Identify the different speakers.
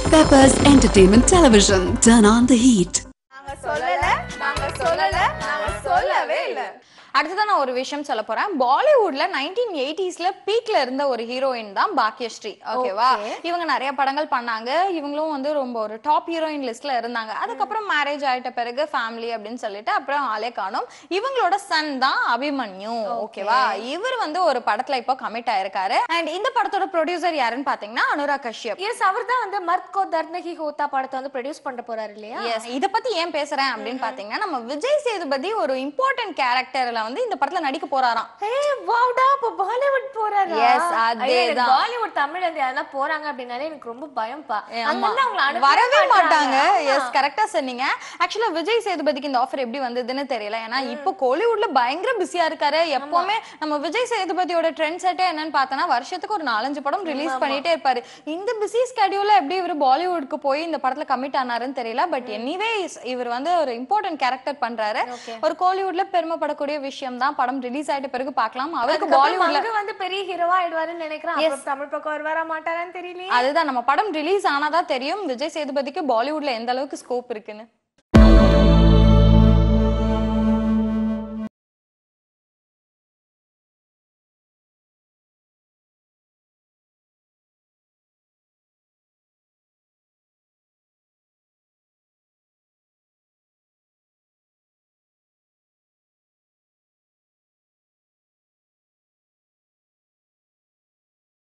Speaker 1: Peppers Entertainment Television. Turn on the heat.
Speaker 2: நாங்க சொல்லல நாங்க சொல்லல நாங்க சொல்லவே இல்ல
Speaker 3: அடுத்ததான் நான் ஒரு விஷயம் சொல்ல போறேன் பாலிவுட்ல நைன்டீன் எயிட்டிஸ்ல பீக்ல இருந்த ஒரு ஹீரோயின் தான் பாக்யஸ்ரீ ஓகேவா இவங்க நிறைய படங்கள் பண்ணாங்க இவங்களும் வந்து ரொம்ப ஒரு டாப் ஹீரோயின் லிஸ்ட்ல இருந்தாங்க அதுக்கப்புறம் மேரேஜ் ஆயிட்ட பிறகு ஃபேமிலி அப்படின்னு சொல்லிட்டு அப்புறம் ஆளே காணும் இவங்களோட சன் தான் அபிமன்யு ஓகேவா இவர் வந்து ஒரு படத்துல இப்போ கமிட் ஆயிருக்காரு அண்ட் இந்த படத்தோட ப்ரொடியூசர் யாருன்னு பாத்தீங்கன்னா அனுராக் கஷ்யப்
Speaker 2: எஸ் அவர் தான் வந்து மர்த் கோ தர்னகி ஹோத்தா படத்தை வந்து ப்ரொடியூஸ் பண்ற போறாரு இல்லையா
Speaker 3: எஸ் இத பத்தி ஏன் பேசுறேன் அப்படின்னு பாத்தீங்கன்னா நம்ம விஜய் சேதுபதி ஒரு இம்பார்ட்டன்ட் கேரக்டர்ல வந்து இந்த படத்துல நடிக்க போறாராம்
Speaker 2: ஹே வாவ்டா அப்ப பாலிவுட் போறாரு
Speaker 3: Yes, அதேதான்.
Speaker 2: பாலிவுட் தமிழ்ல இருந்து யாரா போறாங்க அப்படினாலே எனக்கு ரொம்ப பயம்பா
Speaker 3: ஆமா.
Speaker 2: அங்கிருந்து அவங்கள அனுப்பவே
Speaker 3: வரவே மாட்டாங்க
Speaker 2: ஆமா.
Speaker 3: எஸ் கரெக்டா சொன்னீங்க ஆக்சுவலா விஜய் சேதுபதிக்கு இந்த ஆஃபர் எப்படி வந்ததுன்னு தெரியல ஏன்னா இப்போ கோலிவுட்ல பயங்கர பிஸியா இருக்காரு எப்பவுமே நம்ம விஜய் சேதுபதியோட ட்ரெண்ட் செட்டே என்னன்னு பார்த்தோன்னா வருஷத்துக்கு ஒரு நாலஞ்சு படம் ரிலீஸ் பண்ணிட்டே இருப்பாரு இந்த பிஸி ஸ்கெடியூல்ல எப்படி இவர் பாலிவுட்க்கு போய் இந்த படத்துல கமிட் ஆனாருன்னு தெரியல பட் எனிவே இவர் வந்து ஒரு இம்பார்ட்டன்ட் கேரக்டர் பண்றாரு ஒரு கோலிவுட்ல பெருமைப்படக்கூடிய விஷயம் தான் படம் ரிலீஸ் ஆயிட்ட பிறகு பார்க்கலாம் அவருக்கு
Speaker 2: அதுக்கப்புறம்
Speaker 3: பாலிவுட்ல
Speaker 2: மங்கு வந்து பெரிய ஹீரோவா ஆயிடுவாருன்னு நினைக்கிறேன் அப்புறம் தமிழ் பக்கம் வருவாரா மாட்டாரான்னு தெரியலையே
Speaker 3: அதுதான் நம்ம படம் ரிலீஸ் ஆனாதான் தெரியும் விஜய் சேதுபதிக்கு பாலிவுட்ல எந்த அளவுக்கு ஸ்கோப் இருக்குன்னு